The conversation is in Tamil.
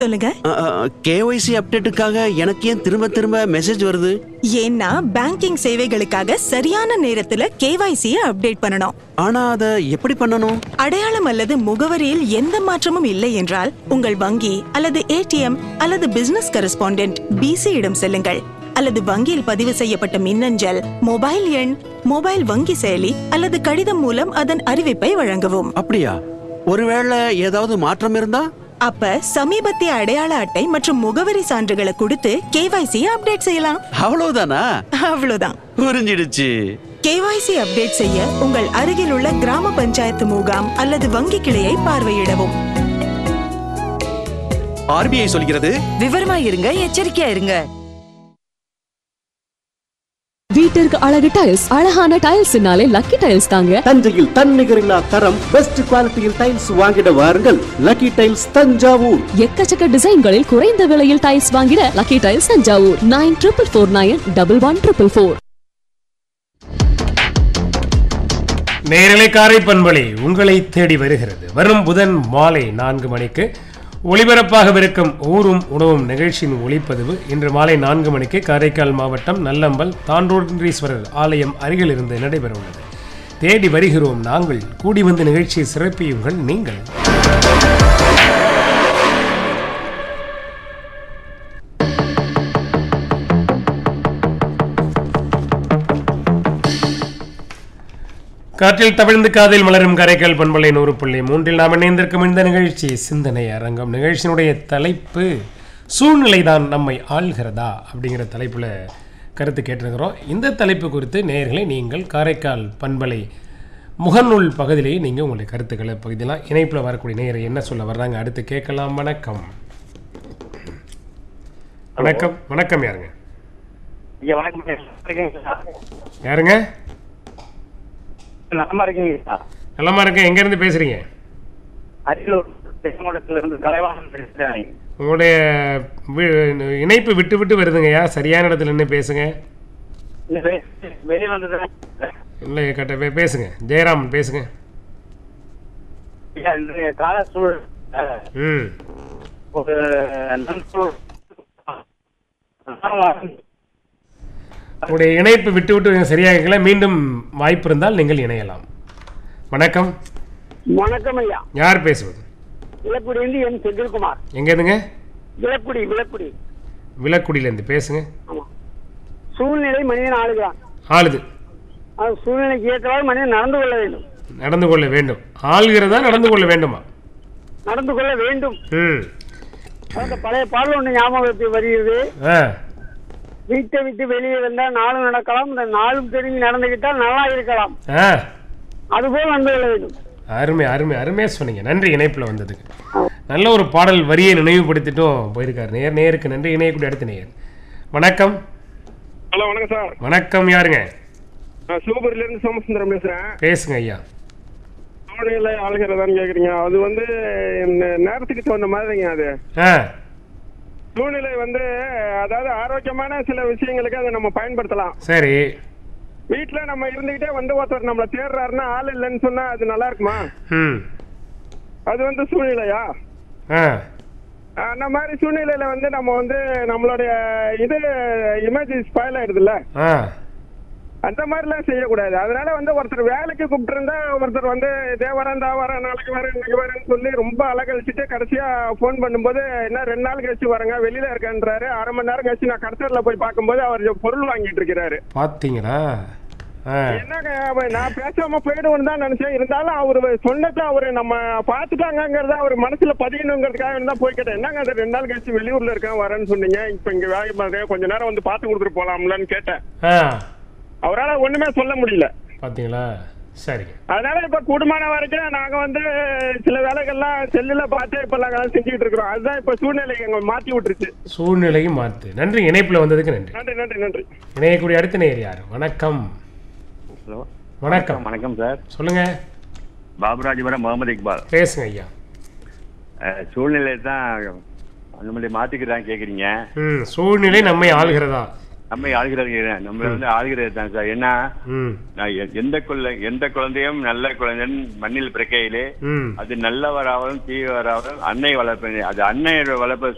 சொல்லுங்க கேஒய்சி அப்டேட்டுக்காக எனக்கு ஏன் திரும்ப திரும்ப மெசேஜ் வருது ஏன்னா பேங்கிங் சேவைகளுக்காக சரியான நேரத்துல கேவைசியை அப்டேட் பண்ணணும் ஆனா அதை எப்படி பண்ணணும் அடையாளம் அல்லது முகவரியில் எந்த மாற்றமும் இல்லை என்றால் உங்கள் வங்கி அல்லது ஏடிஎம் அல்லது பிசினஸ் கரஸ்பாண்டென்ட் பிசி இடம் செல்லுங்கள் அல்லது வங்கியில் பதிவு செய்யப்பட்ட மின்னஞ்சல் மொபைல் எண் மொபைல் வங்கி செயலி அல்லது கடிதம் மூலம் அதன் அறிவிப்பை வழங்கவும் அப்படியா ஒருவேளை ஏதாவது மாற்றம் இருந்தா அப்ப சமீபத்திய அடையாள அட்டை மற்றும் முகவரி சான்றுகளை கொடுத்து கேவைசியை அப்டேட் செய்யலாம் அவ்வளவுதானா அவ்வளவுதான் புரிஞ்சிடுச்சு கேவைசி அப்டேட் செய்ய உங்கள் அருகில் உள்ள கிராம பஞ்சாயத்து முகாம் அல்லது வங்கி கிளையை பார்வையிடவும் ஆர்பிஐ சொல்கிறது விவரமா இருங்க எச்சரிக்கையா இருங்க வீட்டிற்கு அழகு டைல்ஸ் அழகான டைல்ஸ்னாலே லக்கி டைல்ஸ் தாங்க தஞ்சையில் தன்னிகரில்லா தரம் பெஸ்ட் குவாலிட்டியில் டைல்ஸ் வாங்கிட வாருங்கள் லக்கி டைல்ஸ் தஞ்சாவூர் எக்கச்சக்க டிசைன்களில் குறைந்த விலையில் டைல்ஸ் வாங்கிட lucky tiles Thanjavur nine triple four nine double one triple four நேரலை காரை பண்பலை உங்களை தேடி வருகிறது வரும் புதன் மாலை நான்கு மணிக்கு ஒளிபரப்பாகவிருக்கும் ஊரும் உணவும் நிகழ்ச்சியின் ஒளிப்பதிவு இன்று மாலை நான்கு மணிக்கு காரைக்கால் மாவட்டம் நல்லம்பல் தாண்டோன்றீஸ்வரர் ஆலயம் அருகில் இருந்து நடைபெறவுள்ளது தேடி வருகிறோம் நாங்கள் கூடி வந்து நிகழ்ச்சியை சிறப்பியுங்கள் நீங்கள் காற்றில் தவிழ்ந்து காதில் மலரும் கரைக்கல் பண்பலை நூறு புள்ளி மூன்றில் நாம் இணைந்திருக்கும் இந்த நிகழ்ச்சி சிந்தனை அரங்கம் நிகழ்ச்சியினுடைய தலைப்பு சூழ்நிலைதான் நம்மை ஆள்கிறதா அப்படிங்கிற தலைப்பில் கருத்து கேட்டிருக்கிறோம் இந்த தலைப்பு குறித்து நேயர்களை நீங்கள் காரைக்கால் பண்பலை முகநூல் பகுதியிலேயே நீங்கள் உங்களுடைய கருத்துக்களை பகுதியெல்லாம் இணைப்பில் வரக்கூடிய நேயரை என்ன சொல்ல வர்றாங்க அடுத்து கேட்கலாம் வணக்கம் வணக்கம் வணக்கம் யாருங்க ஐயா வணக்கம் இருக்கீங்களா யாருங்க நலமா இருக்கீங்களா நலமா இருக்கேன் எங்கேருந்து பேசுகிறீங்க அரியலூர் தென்மாவட்டத்துல இருந்து கலைவாணன் பேசுறேன் உங்களுடைய வி- இணைப்பு விட்டு விட்டு வருதுங்கய்யா சரியான இடத்துல நின்று பேசுங்க இல்ல வெ- வெளிய வந்துட்டேன் இல்லை கட்ட பே- பேசுங்க ஜெயராம் பேசுங்க ஐயா இன்றைய கால சூழல் அஹ், ம் ஒரு நன்சூழ் உங்களுடைய இணைப்பு விட்டு விட்டு சரியாக கேட்கல மீண்டும் வாய்ப்பு இருந்தால் நீங்கள் இணையலாம் வணக்கம் வணக்கம் ஐயா யார் பேசுவது விளக்குடி வந்து என் செந்தில்குமார் எங்கேருந்துங்க விளக்குடி விளக்குடி விளக்குடியிலேருந்து பேசுங்க ஆமா சூழ்நிலை மனிதன் ஆளுகிறான் ஆளுது அது சூழ்நிலைக்கு ஏற்றவாறு மனிதன் நடந்து கொள்ள வேண்டும் நடந்து கொள்ள வேண்டும் ஆள்கிறதா நடந்து கொள்ள வேண்டுமா நடந்து கொள்ள வேண்டும் ம் அந்த பழைய பாடல் ஒன்று ஞாபகத்துக்கு வருகிறது ஆ வீட்டை விட்டு வெளியே வந்தால் நாளும் நடக்கலாம் இந்த நாளும் தெரிஞ்சு நடந்துக்கிட்டால் நல்லா இருக்கலாம் ஆ அதுபோல் நடந்து கொள்ள வேண்டும் அருமை அருமை அருமையாக சொன்னீங்க நன்றி இணைப்பில் வந்ததுக்கு நல்ல ஒரு பாடல் வரியை நினைவுபடுத்திட்டும் போயிருக்காரு நேர் நேருக்கு நன்றி இணையக்கூடிய அடுத்த நேயர் வணக்கம் ஹலோ வணக்கம் சார் வணக்கம் யாருங்க நான் சிவபுரியில இருந்து சோமசுந்தரம் பேசுறேன் பேசுங்க ஐயா ஆணையில ஆளுகிறதான்னு கேக்குறீங்க அது வந்து நே- நேரத்துக்கு தகுந்த மாதிரிங்க அது ஆ சூழ்நிலை வந்து அதாவது ஆரோக்கியமான சில விஷயங்களுக்கு அதை நம்ம பயன்படுத்தலாம் சரி வீட்டுல நம்ம இருந்துகிட்டே வந்து ஒருத்தர் நம்மள தேடுறாருன்னா ஆள் இல்லைன்னு சொன்னா அது நல்லா இருக்குமா ம் அது வந்து சூழ்நிலையா ஆ அந்த மாதிரி சூழ்நிலையில வந்து நம்ம வந்து நம்மளுடைய இது இமேஜ் ஸ்பாயில் ஆயிடுதுல்ல ஆ அந்த மாதிரிலாம் செய்யக்கூடாது அதனால வந்து ஒருத்தர் வேலைக்கு கூப்பிட்டு இருந்தா ஒருத்தர் வந்து இதே வரேன் தான் வரேன் நாளைக்கு வரேன் இன்னைக்கு வரேன்னு சொல்லி ரொம்ப அலகழிச்சிட்டு கடைசியா ஃபோன் பண்ணும்போது என்ன ரெண்டு நாள் கழிச்சு வரேங்க வெளியில இருக்கேன்றாரு அரை மணி நேரம் கழிச்சு நான் கடத்தரில் போய் பார்க்கும்போது அவர் பொருள் வாங்கிட்டு இருக்கிறாரு பார்த்தீங்களா ஆ என்னங்க அவன் நான் பேசாம போயிடுவோம்னு தான் நினைச்சேன் இருந்தாலும் அவரு சொன்னதை அவரு நம்ம பார்த்துட்டாங்கங்கிறத அவர் மனசுல பதியணுங்கிறதுக்காக தான் போய் கேட்டேன் என்னங்க அது ரெண்டு நாள் கழிச்சு வெளியூர்ல இருக்கேன் வரேன்னு சொன்னீங்க இப்ப இங்க வேலை பார்க்கறேன் கொஞ்ச நேரம் வந்து பார்த்து கொடுத்துட்டு போலாம்லன்னு கேட்டேன் ஆ அவரால் ஒண்ணுமே சொல்ல முடியல பார்த்தீங்களா சரிங்க அதனால இப்ப கூடுமான வரைக்கும் நாங்க வந்து சில வேலைகள்லாம் செல்லுல பார்த்து இப்ப நாங்க செஞ்சுக்கிட்டு இருக்கிறோம் அதுதான் இப்ப சூழ்நிலை எங்க மாத்தி விட்டுருச்சு சூழ்நிலையும் மாற்று நன்றி இணைப்பில் வந்ததுக்கு நன்றி நன்றி நன்றி நன்றி இணையக்கூடிய அடுத்த நேயர் யார் வணக்கம் ஹலோ வணக்கம் வணக்கம் சார் சொல்லுங்க பாபுராஜபுரம் முகமது இக்பால் பேசுங்க ஐயா அஹ், சூழ்நிலை தான் அந்த மாதிரி மாத்திக்கிறாங்க கேக்குறீங்க ம் சூழ்நிலை நம்மை ஆள்கிறதா நம்ம ஆளுகிறது நம்ம வந்து ஆளுகிறது தான் சார் ஏன்னா ம் நான் எ- எந்த குழந்தை எந்த குழந்தையும் நல்ல குழந்தைன் மண்ணில் பிறக்கையிலே ம் அது நல்லவராகவும் தீயவராகவும் அன்னை வளர்ப்பு அது அன்னை வளர்ப்பை